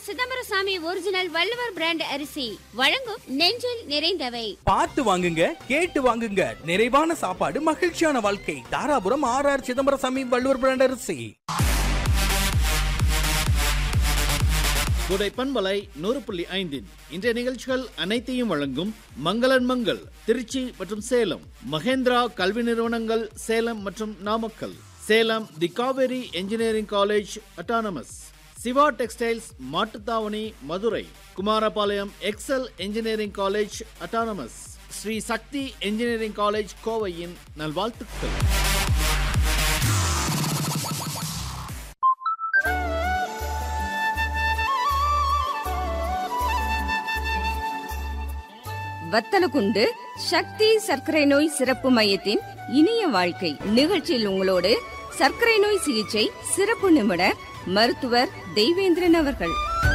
Chidambarasamy original Valluvar brand அரிசி வழங்கும் நெஞ்சில் நிறைந்தவை பார்த்து வாங்குங்க கேட்டு வாங்குங்க நிறைவான சாப்பாடு மகிழ்ச்சியான வாழ்க்கை Dharapuram R R Chidambarasamy Valluvar brand அரிசி குடை பண்பலை நூறு புள்ளி ஐந்தின் இன்றைய நிகழ்ச்சிகள் அனைத்தையும் வழங்கும் மங்களன் மங்கள் திருச்சி மற்றும் சேலம் மகேந்திரா கல்வி நிறுவனங்கள் சேலம் மற்றும் Namakkal Salem the Kaveri engineering college autonomous Siva textiles Mattuthavani Madurai Kumarapalayam Excel engineering college autonomous Sri Sakthi engineering college கோவையின் நல்வாழ்த்துக்கள் வத்தலகுண்டு சக்தி சர்க்கரை நோய் சிறப்பு மையத்தின் இனிய வாழ்க்கை நிகழ்ச்சியில் உங்களோடு சர்க்கரை நோய் சிகிச்சை சிறப்பு நிபுணர் மருத்துவர் தெய்வேந்திரன் அவர்கள்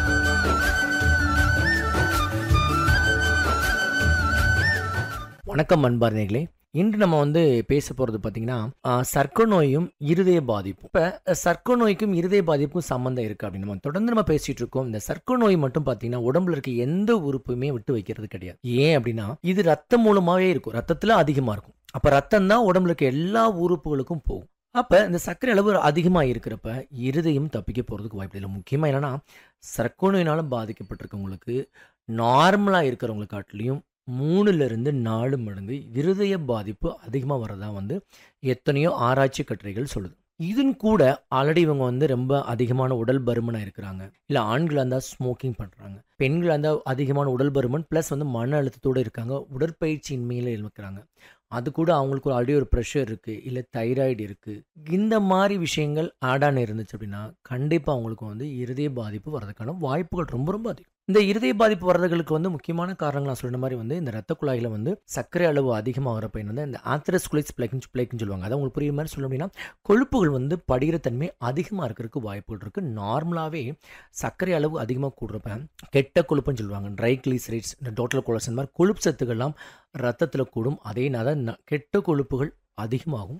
வணக்கம் அன்பார்ந்தர்களே இன்று நம்ம வந்து பேச போகிறது பார்த்தீங்கன்னா ஆஹ், சர்க்கரை நோயும் இருதய பாதிப்பும் இப்போ சர்க்கரை நோய்க்கும் இருதய பாதிப்புக்கும் சம்மந்தம் இருக்குது அப்படின்னு நம்ம தொடர்ந்து நம்ம பேசிட்டு இருக்கோம் இந்த சர்க்கரை நோய் மட்டும் பார்த்தீங்கன்னா உடம்புல இருக்க எந்த உறுப்புமே விட்டு வைக்கிறது கிடையாது ஏன் அப்படின்னா இது ரத்தம் மூலமாகவே இருக்கும் ரத்தத்தில் அதிகமாக இருக்கும் அப்போ ரத்தம் தான் உடம்புல இருக்க எல்லா உறுப்புகளுக்கும் போகும் அப்போ இந்த சர்க்கரை அளவு அதிகமாக இருக்கிறப்ப இருதயம் தப்பிக்க போகிறதுக்கு வாய்ப்பு இல்லை முக்கியமாக என்னன்னா சர்க்கரை நோயினால பாதிக்கப்பட்டிருக்கவங்களுக்கு நார்மலாக இருக்கிறவங்களை காட்டிலையும் மூணுல இருந்து நாலு மடங்கு இருதய பாதிப்பு அதிகமாக வரதா வந்து எத்தனையோ ஆராய்ச்சி கட்டுரைகள் சொல்லுது இதுன்னு கூட ஆல்ரெடி இவங்க வந்து ரொம்ப அதிகமான உடல் பருமனாக இருக்கிறாங்க இல்லை ஆண்களாக இருந்தால் ஸ்மோக்கிங் பண்ணுறாங்க பெண்களாக இருந்தால் அதிகமான உடல் பருமன் ப்ளஸ் வந்து மன அழுத்தத்தோடு இருக்காங்க உடற்பயிற்சியின்மையில் இருக்கிறாங்க அது கூட அவங்களுக்கு ஒரு ஆல்ரெடி ஒரு ப்ரெஷர் இருக்குது இல்லை தைராய்டு இருக்குது இந்த மாதிரி விஷயங்கள் ஆட் ஆன் இருந்துச்சு அப்படின்னா கண்டிப்பாக அவங்களுக்கு வந்து இருதய பாதிப்பு வர்றதுக்கான வாய்ப்புகள் ரொம்ப ரொம்ப அதிகம் இந்த இருதய பாதிப்பு வர்றதுகளுக்கு வந்து முக்கியமான காரணங்கள் நான் சொன்ன மாதிரி வந்து இந்த ரத்த குழாயில் வந்து சர்க்கரை அளவு அதிகமாகிற பையன் வந்து இந்த ஆத்ரஸ்குலைஸ் பிளேக்கிங் பிளேக்குன்னு சொல்லுவாங்க அதை உங்களுக்கு புரியுற மாதிரி சொல்ல அப்படின்னா கொழுப்புகள் வந்து படிகிற தன்மை அதிகமாக இருக்கிறதுக்கு வாய்ப்புகள் இருக்குது நார்மலாகவே சர்க்கரை அளவு அதிகமாக கூடுறப்ப கெட்ட கொழுப்புன்னு சொல்லுவாங்க ட்ரை கிளிசரைட்ஸ் இந்த டோட்டல் கொலஸ்ட்ரால் மாதிரி கொழுப்பு சத்துக்கள்லாம் ரத்தத்தில் கூடும் அதே நேரம் ந- கெட்ட கொழுப்புகள் அதிகமாகும்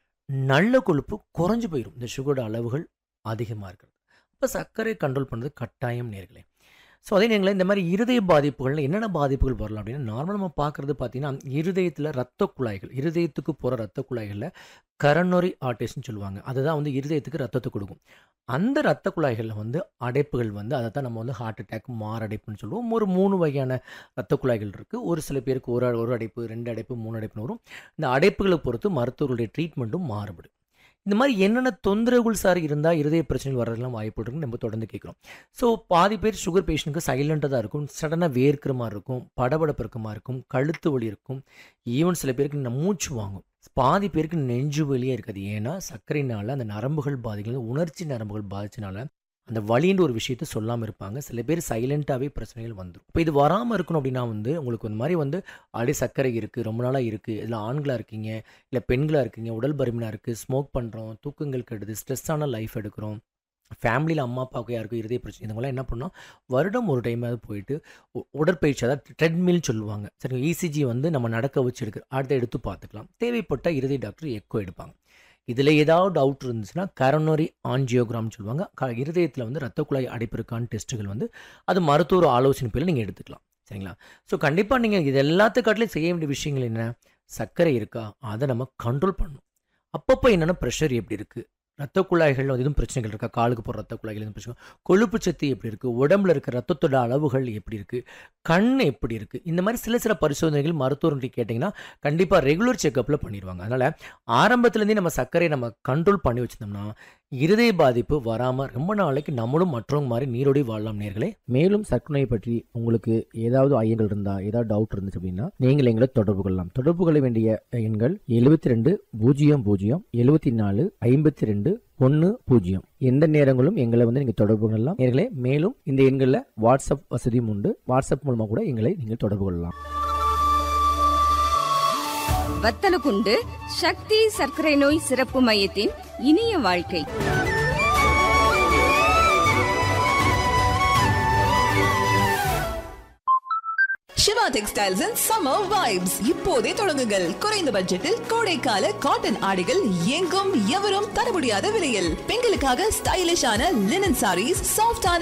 நல்ல கொழுப்பு குறைஞ்சு போயிடும் இந்த சுகரோட அளவுகள் அதிகமாக இருக்கிறது அப்போ சர்க்கரை கண்ட்ரோல் பண்ணுறது கட்டாயம் நேர்களே ஸோ அதே நேரத்தில் இந்த மாதிரி இருதய பாதிப்புகள் என்னென்ன பாதிப்புகள் வரலாம் அப்படின்னா நார்மலாக நம்ம பார்க்குறது பார்த்தீங்கன்னா இருதயத்தில் ரத்த குழாய்கள் இருதயத்துக்கு போகிற ரத்த குழாய்களில் கரனொரி ஆர்டேஸ்ன்னு சொல்லுவாங்க அதுதான் வந்து இருதயத்துக்கு ரத்தத்தை கொடுக்கும் அந்த ரத்த குழாய்களில் வந்து அடைப்புகள் வந்து அதை தான் நம்ம வந்து ஹார்ட் அட்டாக் மாரடைப்புன்னு சொல்லுவோம் ஒரு மூணு வகையான ரத்த குழாய்கள் இருக்குது ஒரு சில பேருக்கு ஒரு ஒரு அடைப்பு ரெண்டு அடைப்பு மூணு அடைப்புன்னு வரும் இந்த அடைப்புகளை பொறுத்து மருத்துவர்களுடைய ட்ரீட்மெண்ட்டும் மாறுபடும் இந்த மாதிரி என்னென்ன தொந்தரவுகள் சார் இருந்தால் இருதய பிரச்சனை வர்றதுலாம் வாய்ப்பு இருக்குன்னு நம்ம தொடர்ந்து கேட்குறோம் ஸோ பாதி பேர் சுகர் பேஷண்ட்டுக்கு சைலண்ட்டாக தான் இருக்கும் சடனாக வேர்க்கிற மாதிரி இருக்கும் படபடப்பு இருக்க மாதிரி இருக்கும் கழுத்து வலி இருக்கும் ஈவன் சில பேருக்கு ந- மூச்சு வாங்கும் பாதி பேருக்கு நெஞ்சு வலியே இருக்காது ஏன்னா சர்க்கரைனால அந்த நரம்புகள் பாதிக்கல உணர்ச்சி நரம்புகள் பாதிச்சனால அந்த வலின்ற ஒரு விஷயத்த சொல்லாமல் இருப்பாங்க சில பேர் சைலண்ட்டாகவே பிரச்சனைகள் வந்துடும் இப்போ இது வராமல் இருக்கணும் அப்படின்னா வந்து உங்களுக்கு இந்த மாதிரி வந்து ஆல்ரெடி சர்க்கரை இருக்குது ரொம்ப நாளாக இருக்குது இதில் ஆண்களாக இருக்கீங்க இல்லை பெண்களாக இருக்கீங்க உடல் பருமனாக இருக்குது ஸ்மோக் பண்ணுறோம் தூக்கங்கள் கெடுது ஸ்ட்ரெஸ்ஸான லைஃப் எடுக்கிறோம் ஃபேமிலியில் அம்மா அப்பாவுக்கு யாருக்கும் இருதய பிரச்சனை இதுங்களாம் என்ன பண்ணோம் வருடம் ஒரு டைமாவது போயிட்டு உ- உடற்பயிற்சி அதாவது ட்ரெட்மில் சொல்லுவாங்க சரி இசிஜி வந்து நம்ம நடக்க வச்சு எடுக்க அடுத்த எடுத்து பார்த்துக்கலாம் தேவைப்பட்ட இருதய டாக்டர் எக்கோ எடுப்பாங்க இதில் ஏதாவது டவுட் இருந்துச்சுன்னா கரோனரி ஆஞ்சியோகிராம் சொல்லுவாங்க க இருதயத்தில் வந்து ரத்த குழாய் அடைப்பு இருக்கான்னு டெஸ்ட்டுகள் வந்து அது மருத்துவர் ஆலோசனை பேரில் நீங்கள் எடுத்துக்கலாம் சரிங்களா ஸோ கண்டிப்பாக நீங்கள் இது எல்லாத்துக்காட்டிலையும் செய்ய வேண்டிய விஷயங்கள் என்ன சர்க்கரை இருக்கா அதை நம்ம கண்ட்ரோல் பண்ணணும் அப்பப்போ என்னென்ன ப்ரெஷர் எப்படி இருக்குது ரத்த குழாய்கள் எதுவும் பிரச்சனைகள் இருக்கா காலுக்கு போகிற ரத்த குழாய்கள் எதுவும் பிரச்சனை கொழுப்பு சத்து எப்படி இருக்குது உடம்புல இருக்க ரத்தத்தோட அளவுகள் எப்படி இருக்குது கண் எப்படி இருக்குது இந்த மாதிரி சில சில பரிசோதனைகள் மருத்துவர்கிட்ட கேட்டிங்கன்னா கண்டிப்பாக ரெகுலர் செக்கப்பில் பண்ணிடுவாங்க அதனால் ஆரம்பத்துலேருந்தே நம்ம சர்க்கரையை நம்ம கண்ட்ரோல் பண்ணி வச்சிருந்தோம்னா இருதய பாதிப்பு வராமல் ரொம்ப நாளைக்கு நம்மளும் மற்றவங்க மாதிரி நீரோடி வாழலாம் நேர்களே மேலும் சர்க்கரை நோயை பற்றி உங்களுக்கு ஏதாவது ஐயங்கள் இருந்தால் ஏதாவது டவுட் இருந்துச்சு அப்படின்னா நீங்கள் எங்களை தொடர்பு கொள்ளலாம் தொடர்பு கொள்ள வேண்டிய எண்கள் எழுபத்தி ரெண்டு பூஜ்ஜியம் பூஜ்ஜியம் எழுபத்தி நாலு ஐம்பத்தி ரெண்டு ஒன்று பூஜ்ஜியம் எந்த நேரங்களும் எங்களை வந்து நீங்கள் தொடர்பு கொள்ளலாம் நேர்களே மேலும் இந்த எண்களில் வாட்ஸ்அப் வசதியும் உண்டு வாட்ஸ்அப் மூலமாக கூட எங்களை நீங்கள் தொடர்பு கொள்ளலாம் வத்தலகுண்டு சக்தி சர்க்கரை நோய் சிறப்பு மையத்தின் இனிய வாழ்க்கை Siva textiles and summer vibes இப்போதே தொடங்குங்கள் குறைந்த பட்ஜெட்டில் கோடைக்கால காட்டன் ஆடைகள் எங்கும் எவரும் தர முடியாத விலையில் பெண்களுக்காக ஸ்டைலிஷான லினன் சாரீஸ் சாஃப்டான